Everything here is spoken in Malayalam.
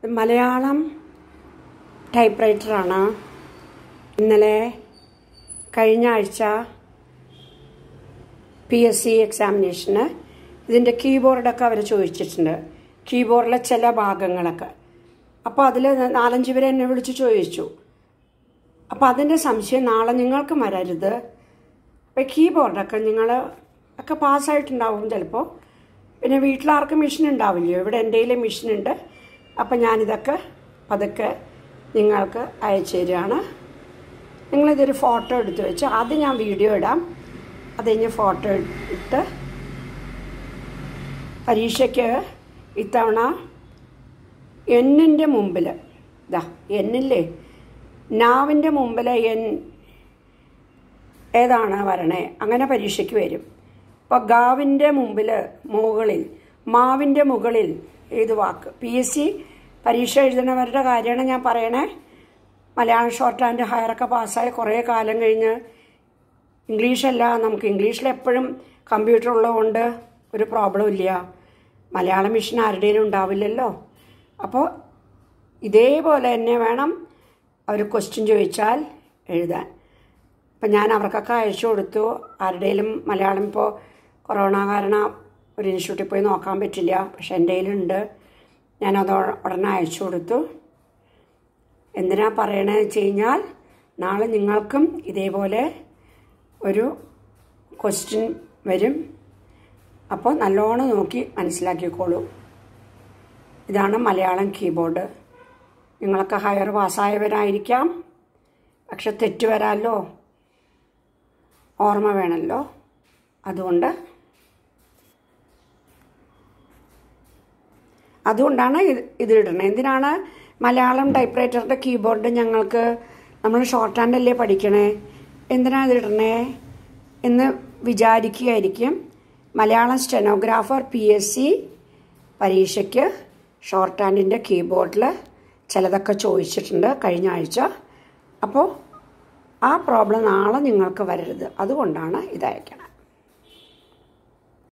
മലയാളം ടൈപ്പ് റൈറ്ററാണ് ഇന്നലെ കഴിഞ്ഞ ആഴ്ച പി എസ് സി എക്സാമിനേഷന് ഇതിൻ്റെ കീബോർഡൊക്കെ അവർ ചോദിച്ചിട്ടുണ്ട് കീബോർഡിലെ ചില ഭാഗങ്ങളൊക്കെ അപ്പോൾ അതിൽ നാലഞ്ച് പേരെ എന്നെ വിളിച്ച് ചോദിച്ചു അപ്പോൾ അതിൻ്റെ സംശയം നാളെ നിങ്ങൾക്കും വരരുത് അപ്പോൾ കീബോർഡൊക്കെ നിങ്ങൾ ഒക്കെ പാസ്സായിട്ടുണ്ടാവും ചിലപ്പോൾ പിന്നെ വീട്ടിലാർക്കും മെഷീൻ ഉണ്ടാവില്ലയോ ഇവിടെ എൻ്റെ കയ്യിൽ മെഷീനുണ്ട് അപ്പം ഞാനിതൊക്കെ പതുക്കെ നിങ്ങൾക്ക് അയച്ചു തരികയാണ് നിങ്ങളിതൊരു ഫോട്ടോ എടുത്ത് വെച്ച് ആദ്യം ഞാൻ വീഡിയോ ഇടാം അത് കഴിഞ്ഞ് ഫോട്ടോ ഇട്ട് പരീക്ഷയ്ക്ക് ഇത്തവണ എന്നിൻ്റെ മുമ്പിൽ ഇതാ എന്നില്ലേ നാവിൻ്റെ മുമ്പിൽ എൻ ഏതാണ് വരണേ അങ്ങനെ പരീക്ഷയ്ക്ക് വരും ഇപ്പോൾ ഗാവിൻ്റെ മുമ്പിൽ മുകളിൽ മാവിൻ്റെ മുകളിൽ ഏത് വാക്ക് പി എസ് സി പരീക്ഷ എഴുതുന്നവരുടെ കാര്യമാണ് ഞാൻ പറയണേ മലയാളം ഷോർട്ട് ആൻഡ് ഹയറൊക്കെ പാസ്സായി കുറേ കാലം കഴിഞ്ഞ് ഇംഗ്ലീഷല്ല നമുക്ക് ഇംഗ്ലീഷിൽ എപ്പോഴും കമ്പ്യൂട്ടർ ഉള്ളതുകൊണ്ട് ഒരു പ്രോബ്ലം ഇല്ല മലയാളം മിഷൻ ആരുടെയും ഉണ്ടാവില്ലല്ലോ അപ്പോൾ ഇതേപോലെ തന്നെ വേണം അവർ ക്വസ്റ്റ്യൻ ചോദിച്ചാൽ എഴുതാൻ അപ്പം ഞാൻ അവർക്കൊക്കെ അയച്ചു കൊടുത്തു ആരുടെയും മലയാളം ഇപ്പോൾ കൊറോണ കാരണം ഒരു ഇൻസ്റ്റിറ്റ്യൂട്ടിൽ പോയി നോക്കാൻ പറ്റില്ല പക്ഷെ എൻ്റെ കയ്യിലുണ്ട് ഞാനത് ഉടനെ അയച്ചു കൊടുത്തു എന്തിനാ പറയണതെന്ന് വെച്ച് കഴിഞ്ഞാൽ നാളെ നിങ്ങൾക്കും ഇതേപോലെ ഒരു ക്വസ്റ്റ്യൻ വരും അപ്പോൾ നല്ലോണം നോക്കി മനസ്സിലാക്കിക്കോളൂ ഇതാണ് മലയാളം കീബോർഡ് നിങ്ങളൊക്കെ ഹയർ പാസ്സായവരായിരിക്കാം പക്ഷെ തെറ്റ് വരാമല്ലോ ഓർമ്മ വേണമല്ലോ അതുകൊണ്ട് അതുകൊണ്ടാണ് ഇത് ഇതിലിടുന്നത് എന്തിനാണ് മലയാളം ടൈപ്പ് റൈറ്ററിൻ്റെ കീബോർഡ് ഞങ്ങൾക്ക് നമ്മൾ ഷോർട്ട് ഹാൻഡ് അല്ലേ പഠിക്കണേ എന്തിനാണ് ഇതിലിടണേ എന്ന് വിചാരിക്കുകയായിരിക്കും Malayalam stenographer P S C പരീക്ഷയ്ക്ക് ഷോർട്ട് ഹാൻഡിൻ്റെ കീബോർഡിൽ ചിലതൊക്കെ ചോദിച്ചിട്ടുണ്ട് കഴിഞ്ഞ ആഴ്ച അപ്പോൾ ആ പ്രോബ്ലം നാളെ നിങ്ങൾക്ക് വരരുത് അതുകൊണ്ടാണ് ഇത് അയക്കണം